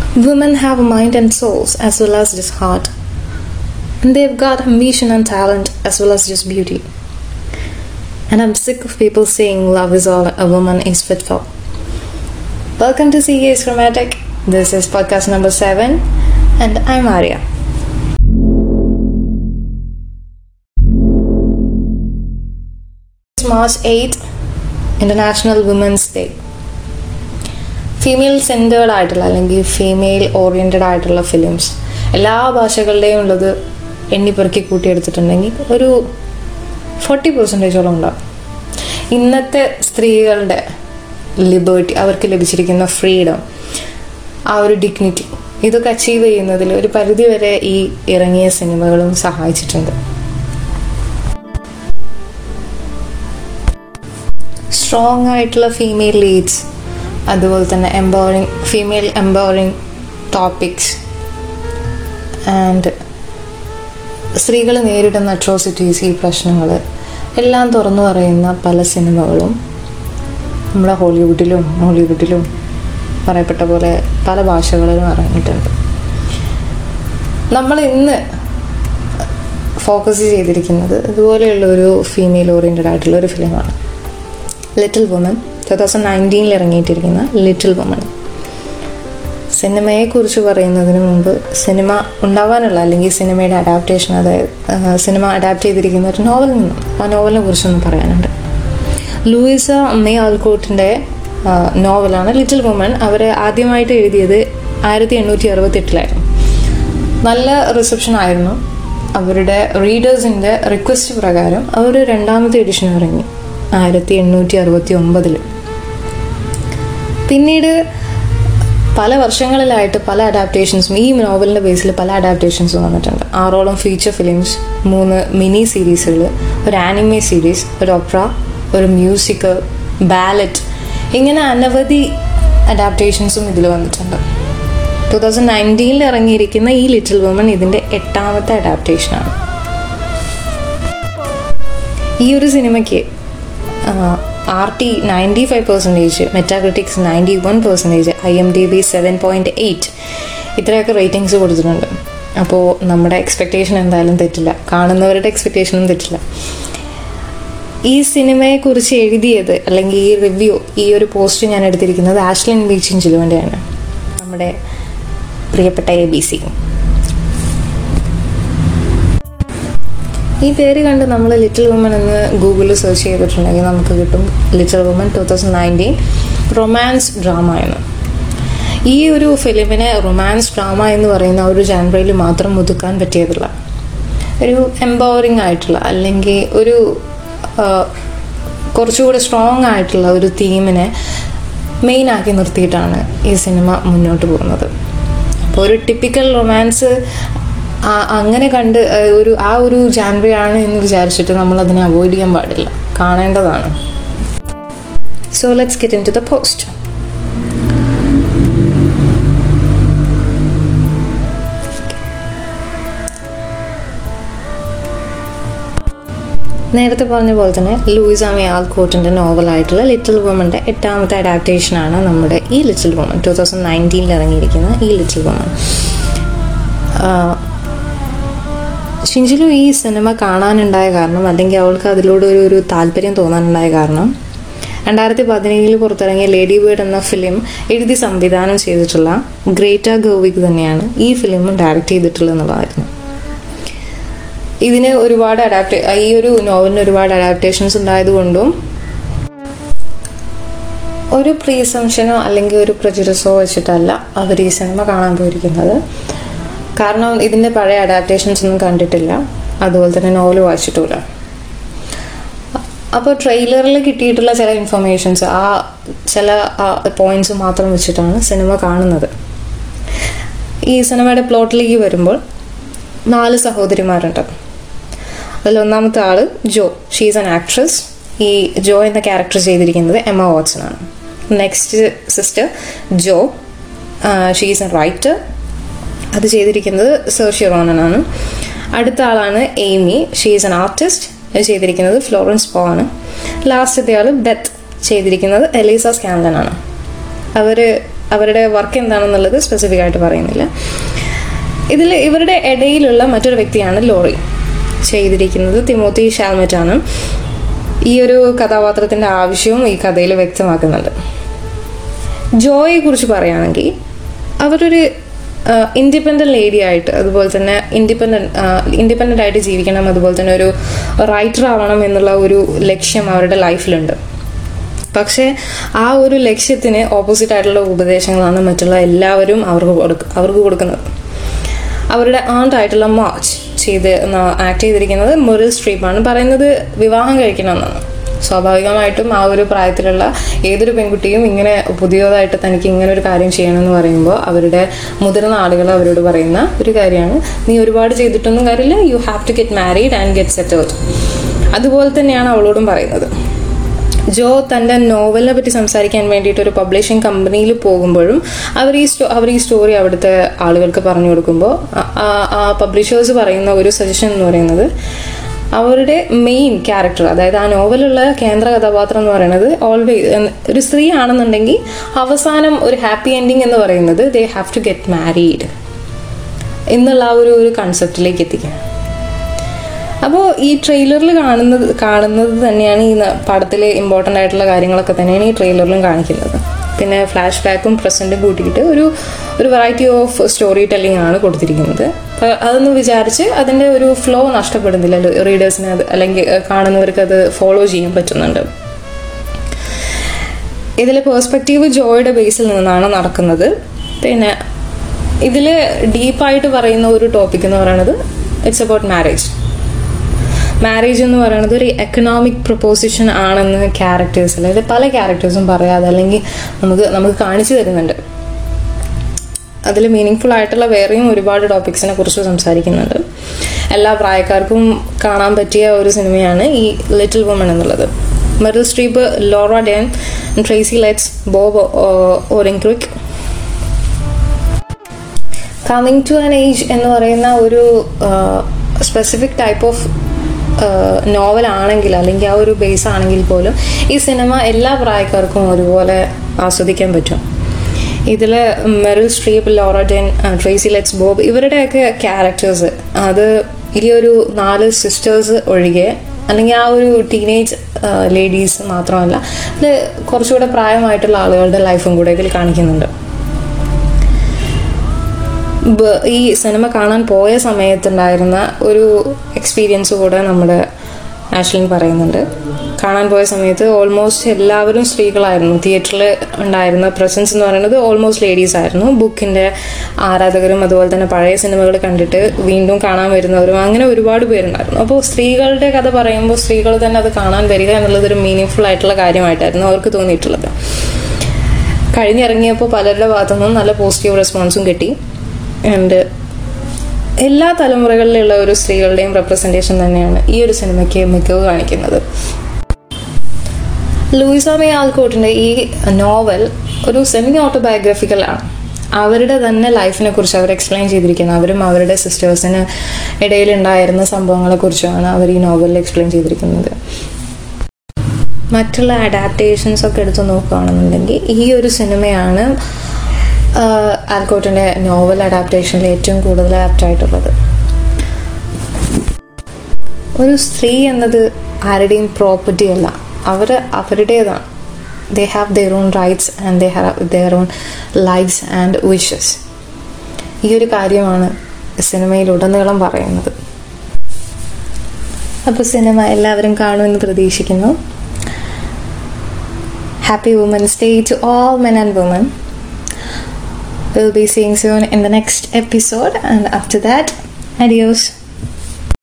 Women have a mind and souls as well as just heart. And they've got ambition and talent as well as just beauty. And I'm sick of people saying love is all a woman is fit for. Welcome to CA's Chromatic. This is podcast number seven, and I'm Arya. It's March 8, International Women's Day. Female centred ആയിട്ടുള്ള അല്ലെങ്കിൽ female oriented ആയിട്ടുള്ള films എല്ലാ ഭാഷകളുടെയും ഉള്ളത് എണ്ണിപ്പെറുക്കി കൂട്ടിയെടുത്തിട്ടുണ്ടെങ്കിൽ ഒരു forty പെർസെൻറ്റേജോളം ഉണ്ടാവും ഇന്നത്തെ സ്ത്രീകളുടെ liberty അവർക്ക് ലഭിച്ചിരിക്കുന്ന ഫ്രീഡം ആ ഒരു ഡിഗ്നിറ്റി ഇതൊക്കെ അച്ചീവ് ചെയ്യുന്നതിൽ ഒരു പരിധി വരെ ഈ ഇറങ്ങിയ സിനിമകളും സഹായിച്ചിട്ടുണ്ട് സ്ട്രോങ് ആയിട്ടുള്ള ഫീമെയിൽ ലീഡ്സ് അതുപോലെ തന്നെ empowering female empowering topics and സ്ത്രീകൾ നേരിടുന്ന അട്രോസിറ്റീസ് ഈ പ്രശ്നങ്ങൾ എല്ലാം തുറന്നു പറയുന്ന പല സിനിമകളും നമ്മുടെ ഹോളിവുഡിലും ഹോളിവുഡിലും പറയപ്പെട്ട പോലെ പല ഭാഷകളിലും ഇറങ്ങിയിട്ടുണ്ട് നമ്മൾ ഇന്ന് ഫോക്കസ് ചെയ്തിരിക്കുന്നത് ഇതുപോലെയുള്ള ഒരു ഫീമെയിൽ ഓറിയൻറ്റഡ് ആയിട്ടുള്ള ഒരു ഫിലിമാണ് ലിറ്റിൽ വുമൻ ടു തൗസൻഡ് നയൻറ്റീനിൽ ഇറങ്ങിയിട്ടിരിക്കുന്ന ലിറ്റിൽ വുമൻ സിനിമയെക്കുറിച്ച് പറയുന്നതിന് മുമ്പ് സിനിമ ഉണ്ടാവാനുള്ള അല്ലെങ്കിൽ സിനിമയുടെ അഡാപ്റ്റേഷൻ അതായത് സിനിമ അഡാപ്റ്റ് ചെയ്തിരിക്കുന്ന ഒരു നോവലിൽ നിന്നും ആ നോവലിനെ കുറിച്ചൊന്ന് പറയാനുണ്ട് ലൂയിസ മേ ആൽക്കോട്ടിൻ്റെ നോവലാണ് ലിറ്റിൽ വുമൻ അവർ ആദ്യമായിട്ട് എഴുതിയത് ആയിരത്തി എണ്ണൂറ്റി അറുപത്തെട്ടിലായിരുന്നു നല്ല റിസപ്ഷൻ ആയിരുന്നു അവരുടെ റീഡേഴ്സിൻ്റെ റിക്വസ്റ്റ് പ്രകാരം അവർ രണ്ടാമത്തെ എഡിഷൻ ഇറങ്ങി ആയിരത്തി എണ്ണൂറ്റി അറുപത്തി ഒമ്പതിൽ പിന്നീട് പല വർഷങ്ങളിലായിട്ട് പല അഡാപ്റ്റേഷൻസും ഈ നോവലിൻ്റെ ബേസിൽ പല അഡാപ്റ്റേഷൻസും വന്നിട്ടുണ്ട് ആറോളം ഫീച്ചർ ഫിലിംസ് മൂന്ന് മിനി സീരീസുകൾ ഒരു ആനിമേ സീരീസ് ഒരു ഒപ്ര ഒരു മ്യൂസിക്കൽ ബാലറ്റ് ഇങ്ങനെ അനവധി അഡാപ്റ്റേഷൻസും ഇതിൽ വന്നിട്ടുണ്ട് ടു തൗസൻഡ് നയൻറ്റീനിൽ ഇറങ്ങിയിരിക്കുന്ന ഈ ലിറ്റിൽ വുമൺ ഇതിൻ്റെ എട്ടാമത്തെ അഡാപ്റ്റേഷനാണ് ഈ ഒരു സിനിമയ്ക്ക് R T ninety five percentage metacritics ninety one percentage I M D B seven point eight ഇത്രയൊക്കെ റേറ്റിംഗ്സ് കൊടുത്തിട്ടുണ്ട് അപ്പോൾ നമ്മുടെ എക്സ്പെക്റ്റേഷൻ എന്തായാലും തെറ്റില്ല കാണുന്നവരുടെ എക്സ്പെക്റ്റേഷനും തെറ്റില്ല ഈ സിനിമയെക്കുറിച്ച് എഴുതിയത് അല്ലെങ്കിൽ ഈ റിവ്യൂ ഈ ഒരു പോസ്റ്റ് ഞാൻ എടുത്തിരിക്കുന്നത് ആഷ്ലിൻ ബീച്ചിൻ ചിലുവൻ്റെയാണ് നമ്മുടെ പ്രിയപ്പെട്ട എ ബി സി ഈ പേര് കണ്ട് നമ്മൾ ലിറ്റിൽ വുമൻ എന്ന് ഗൂഗിളിൽ സെർച്ച് ചെയ്തിട്ടുണ്ടെങ്കിൽ നമുക്ക് കിട്ടും little woman two thousand nineteen romance drama എന്ന് ഈ ഒരു ഫിലിമിനെ റൊമാൻസ് ഡ്രാമ എന്ന് പറയുന്ന ഒരു ജാൻബ്രയിൽ മാത്രം ഒതുക്കാൻ പറ്റിയതില്ല ഒരു എംപവറിങ് ആയിട്ടുള്ള അല്ലെങ്കിൽ ഒരു കുറച്ചുകൂടി സ്ട്രോങ് ആയിട്ടുള്ള ഒരു തീമിനെ മെയിനാക്കി നിർത്തിയിട്ടാണ് ഈ സിനിമ മുന്നോട്ട് പോകുന്നത് അപ്പോൾ ഒരു ടിപ്പിക്കൽ റൊമാൻസ് അങ്ങനെ കണ്ട് ഒരു ആ ഒരു ജാൻവയാണ് എന്ന് വിചാരിച്ചിട്ട് നമ്മൾ അതിനെ അവോയ്ഡ് ചെയ്യാൻ പാടില്ല കാണേണ്ടതാണ് so let's get into the post നേരത്തെ പറഞ്ഞ പോലെ തന്നെ ലൂയിസ് ആമി ആൽക്കോട്ടിൻ്റെ നോവലായിട്ടുള്ള ലിറ്റിൽ വുമൻ്റെ എട്ടാമത്തെ അഡാപ്റ്റേഷനാണ് നമ്മുടെ ഈ ലിറ്റിൽ വുമൻ ടു തൗസൻഡ് നയൻറ്റീനിൽ ഇറങ്ങിയിരിക്കുന്ന ഈ ലിറ്റിൽ വുമൻ ഷിഞ്ചിലു ഈ സിനിമ കാണാനുണ്ടായ കാരണം അല്ലെങ്കിൽ അവൾക്ക് അതിലൂടെ ഒരു ഒരു താല്പര്യം തോന്നാനുണ്ടായ കാരണം രണ്ടായിരത്തി പതിനേഴിൽ പുറത്തിറങ്ങിയ ലേഡി ബേർഡ് എന്ന ഫിലിം എഴുതി സംവിധാനം ചെയ്തിട്ടുള്ള ഗ്രേറ്റ ഗോവിക് തന്നെയാണ് ഈ ഫിലിം ഡയറക്റ്റ് ചെയ്തിട്ടുള്ളത് എന്നുള്ളതായിരുന്നു ഇതിന് ഒരുപാട് അഡാപ്റ്റേ ഈ ഒരു നോവലിന് ഒരുപാട് അഡാപ്റ്റേഷൻസ് ഉണ്ടായതുകൊണ്ടും ഒരു പ്രീസംഷനോ അല്ലെങ്കിൽ ഒരു പ്രജുരസോ വെച്ചിട്ടല്ല അവർ ഈ സിനിമ കാണാൻ പോയിരിക്കുന്നത് കാരണം ഇതിൻ്റെ പഴയ അഡാപ്റ്റേഷൻസ് ഒന്നും കണ്ടിട്ടില്ല അതുപോലെ തന്നെ നോവൽ വായിച്ചിട്ടുമില്ല അപ്പോൾ ട്രെയിലറിൽ കിട്ടിയിട്ടുള്ള ചില ഇൻഫർമേഷൻസ് ആ ചില പോയിന്റ്സ് മാത്രം വെച്ചിട്ടാണ് സിനിമ കാണുന്നത് ഈ സിനിമയുടെ പ്ലോട്ടിലേക്ക് വരുമ്പോൾ നാല് സഹോദരിമാരുണ്ട് അതിൽ ഒന്നാമത്തെ ആൾ ജോ ഷീസ് ആൻ ആക്ട്രസ് ഈ ജോ എന്ന ക്യാരക്ടർ ചെയ്തിരിക്കുന്നത് എമ്മ വാട്സൺ ആണ് next sister Jo she's a writer അത് ചെയ്തിരിക്കുന്നത് സെർഷ്യ റോണനാണ് അടുത്ത ആളാണ് എയ്മി ഷീസ് എൻ ആർട്ടിസ്റ്റ് അത് ചെയ്തിരിക്കുന്നത് ഫ്ലോറൻസ് പോ ആണ് ലാസ്റ്റത്തെ ആൾ ബെത്ത് ചെയ്തിരിക്കുന്നത് എലീസ സ്കാൻലൻ ആണ് അവർ അവരുടെ വർക്ക് എന്താണെന്നുള്ളത് സ്പെസിഫിക് ആയിട്ട് പറയുന്നില്ല ഇതിൽ ഇവരുടെ ഇടയിലുള്ള മറ്റൊരു വ്യക്തിയാണ് ലോറി ചെയ്തിരിക്കുന്നത് തിമോത്തി ഷാൽമറ്റ് ആണ് ഈ ഒരു കഥാപാത്രത്തിൻ്റെ ആവശ്യവും ഈ കഥയിൽ വ്യക്തമാക്കുന്നുണ്ട് ജോയെ കുറിച്ച് പറയുകയാണെങ്കിൽ അവരൊരു ഇൻഡിപെൻഡൻറ്റ് ലേഡി ആയിട്ട് അതുപോലെ തന്നെ ഇൻഡിപെൻഡൻറ്റ് ഇൻഡിപെൻഡൻ്റ് ആയിട്ട് ജീവിക്കണം അതുപോലെ തന്നെ ഒരു റൈറ്റർ ആവണം എന്നുള്ള ഒരു ലക്ഷ്യം അവരുടെ ലൈഫിലുണ്ട് പക്ഷേ ആ ഒരു ലക്ഷ്യത്തിന് ഓപ്പോസിറ്റ് ആയിട്ടുള്ള ഉപദേശങ്ങളാണ് മറ്റുള്ള എല്ലാവരും അവർക്ക് കൊടുക്ക അവർക്ക് കൊടുക്കുന്നത് അവരുടെ ആണ്ട് ആയിട്ടുള്ള മാർച്ച് ചെയ്ത് ആക്ട് ചെയ്തിരിക്കുന്നത് മൊറിൽ സ്ട്രീപ്പാണ് പറയുന്നത് വിവാഹം കഴിക്കണമെന്നാണ് സ്വാഭാവികമായിട്ടും ആ ഒരു പ്രായത്തിലുള്ള ഏതൊരു പെൺകുട്ടിയും ഇങ്ങനെ പുതിയതായിട്ട് തനിക്ക് ഇങ്ങനെ ഒരു കാര്യം ചെയ്യണമെന്ന് പറയുമ്പോൾ അവരുടെ മുതിർന്ന ആളുകൾ അവരോട് പറയുന്ന ഒരു കാര്യമാണ് നീ ഒരുപാട് ചെയ്തിട്ടൊന്നും കാര്യമില്ല you have to get married and get settled അതുപോലെ തന്നെയാണ് അവളോടും പറയുന്നത് ജോ തൻ്റെ നോവലിനെ പറ്റി സംസാരിക്കാൻ വേണ്ടിയിട്ട് ഒരു പബ്ലിഷിംഗ് കമ്പനിയിൽ പോകുമ്പോഴും അവർ ഈ സ്റ്റോ അവർ ഈ സ്റ്റോറി അവിടുത്തെ ആളുകൾക്ക് പറഞ്ഞു കൊടുക്കുമ്പോൾ ആ പബ്ലിഷേഴ്സ് പറയുന്ന ഒരു സജഷൻ എന്ന് പറയുന്നത് അവരുടെ മെയിൻ ക്യാരക്ടർ അതായത് ആ നോവലുള്ള കേന്ദ്ര കഥാപാത്രം എന്ന് പറയുന്നത് ഓൾവേസ് ഒരു സ്ത്രീ ആണെന്നുണ്ടെങ്കിൽ അവസാനം ഒരു ഹാപ്പി എൻഡിങ് എന്ന് പറയുന്നത് they have to get married എന്നുള്ള ആ ഒരു ഒരു കൺസെപ്റ്റിലേക്ക് എത്തിക്കുക അപ്പോൾ ഈ ട്രെയിലറിൽ കാണുന്നത് കാണുന്നത് തന്നെയാണ് ഈ പടത്തിൽ ഇമ്പോർട്ടൻ്റ് ആയിട്ടുള്ള കാര്യങ്ങളൊക്കെ തന്നെയാണ് ഈ ട്രെയിലറിലും കാണിക്കുന്നത് പിന്നെ ഫ്ലാഷ് ബാക്കും പ്രസൻറ്റും കൂട്ടിയിട്ട് ഒരു ഒരു വെറൈറ്റി ഓഫ് സ്റ്റോറി ടെല്ലിംഗ് ആണ് കൊടുത്തിരിക്കുന്നത് അപ്പോൾ അതൊന്ന് വിചാരിച്ച് അതിൻ്റെ ഒരു ഫ്ലോ നഷ്ടപ്പെടുന്നില്ല റീഡേഴ്സിന് അത് അല്ലെങ്കിൽ കാണുന്നവർക്ക് അത് ഫോളോ ചെയ്യാൻ പറ്റുന്നുണ്ട് ഇതിൽ പേഴ്സ്പെക്റ്റീവ് ജോയുടെ ബേസിൽ നിന്നാണ് നടക്കുന്നത് പിന്നെ ഇതിൽ ഡീപ്പായിട്ട് പറയുന്ന ഒരു ടോപ്പിക് എന്ന് പറയുന്നത് ഇറ്റ്സ് അബൌട്ട് മാരേജ് മാരേജ് എന്ന് പറയുന്നത് ഒരു എക്കണോമിക് പ്രൊപ്പോസിഷൻ ആണെന്ന് ക്യാരക്ടേഴ്സ് അതായത് പല ക്യാരക്ടേഴ്സും പറയാതെ അല്ലെങ്കിൽ നമുക്ക് നമുക്ക് കാണിച്ചു തരുന്നുണ്ട് അതിൽ മീനിങ് ഫുൾ ആയിട്ടുള്ള വേറെയും ഒരുപാട് ടോപ്പിക്സിനെ കുറിച്ച് സംസാരിക്കുന്നുണ്ട് എല്ലാ പ്രായക്കാർക്കും കാണാൻ പറ്റിയ ഒരു സിനിമയാണ് ഈ ലിറ്റിൽ വുമൺ എന്നുള്ളത് Meryl Streep Laura Dern Tracy Letts Bob Odenkirk coming to an age എന്ന് പറയുന്ന ഒരു സ്പെസിഫിക് ടൈപ്പ് ഓഫ് നോവൽ ആണെങ്കിൽ അല്ലെങ്കിൽ ആ ഒരു ബേസ് ആണെങ്കിൽ പോലും ഈ സിനിമ എല്ലാ പ്രായക്കാർക്കും ഒരുപോലെ ആസ്വദിക്കാൻ പറ്റും ഇതിൽ Meryl Streep Laura Dern Tracy Letts Bob ഇവരുടെയൊക്കെ ക്യാരക്ടേഴ്സ് അത് ഈ ഒരു നാല് സിസ്റ്റേഴ്സ് ഒഴികെ അല്ലെങ്കിൽ ആ ഒരു ടീനേജ് ലേഡീസ് മാത്രമല്ല ഇത് കുറച്ചുകൂടെ പ്രായമായിട്ടുള്ള ആളുകളുടെ ലൈഫും കൂടെ ഇതിൽ കാണിക്കുന്നുണ്ട് ഈ സിനിമ കാണാൻ പോയ സമയത്തുണ്ടായിരുന്ന ഒരു എക്സ്പീരിയൻസ് കൂടെ നമ്മുടെ ആഷ്ലിൻ പറയുന്നുണ്ട് കാണാൻ പോയ സമയത്ത് ഓൾമോസ്റ്റ് എല്ലാവരും സ്ത്രീകളായിരുന്നു തിയേറ്ററിൽ ഉണ്ടായിരുന്ന പ്രസൻസ് എന്ന് പറയുന്നത് ഓൾമോസ്റ്റ് ലേഡീസ് ആയിരുന്നു ബുക്കിൻ്റെ ആരാധകരും അതുപോലെ തന്നെ പഴയ സിനിമകൾ കണ്ടിട്ട് വീണ്ടും കാണാൻ വരുന്നവരും അങ്ങനെ ഒരുപാട് പേരുണ്ടായിരുന്നു അപ്പോൾ സ്ത്രീകളുടെ കഥ പറയുമ്പോൾ സ്ത്രീകൾ തന്നെ അത് കാണാൻ വരിക എന്നുള്ളത് ഒരു മീനിങ് ആയിട്ടുള്ള കാര്യമായിട്ടായിരുന്നു അവർക്ക് തോന്നിയിട്ടുള്ളത് കഴിഞ്ഞിറങ്ങിയപ്പോൾ പലരുടെ ഭാഗത്തുനിന്നും നല്ല പോസിറ്റീവ് റെസ്പോൺസും കിട്ടി ആൻഡ് എല്ലാ തലമുറകളിലുള്ള ഒരു സ്ത്രീകളുടെയും റെപ്രസെൻറ്റേഷൻ തന്നെയാണ് ഈ ഒരു സിനിമയ്ക്ക് മികവ് കാണിക്കുന്നത് ലൂയിസ മേ ആൽക്കോട്ടിൻ്റെ ഈ നോവൽ ഒരു സെമി ഓട്ടോബയോഗ്രഫിക്കലാണ് അവരുടെ തന്നെ ലൈഫിനെ കുറിച്ച് അവർ എക്സ്പ്ലെയിൻ ചെയ്തിരിക്കുന്നത് അവരും അവരുടെ സിസ്റ്റേഴ്സിന് ഇടയിലുണ്ടായിരുന്ന സംഭവങ്ങളെക്കുറിച്ചാണ് അവർ ഈ നോവലിൽ എക്സ്പ്ലെയിൻ ചെയ്തിരിക്കുന്നത് മറ്റുള്ള അഡാപ്റ്റേഷൻസ് ഒക്കെ എടുത്ത് നോക്കുകയാണെന്നുണ്ടെങ്കിൽ ഈ ഒരു സിനിമയാണ് ആൽക്കോട്ടിൻ്റെ നോവൽ അഡാപ്റ്റേഷനിൽ ഏറ്റവും കൂടുതൽ ആപ്റ്റായിട്ടുള്ളത് ഒരു സ്ത്രീ എന്നത് ആരുടെയും പ്രോപ്പർട്ടി അല്ല അവർ അവരുടേതാണ് they have their own rights and they have their own lifes and wishes ഈ ഒരു കാര്യമാണ് സിനിമയിലുടനീളം പറയുന്നത് അപ്പോൾ സിനിമ എല്ലാവരും കാണുമെന്ന് പ്രതീക്ഷിക്കുന്നു happy women's day to all men and woman We'll be seeing soon in the next episode, and after that, adios.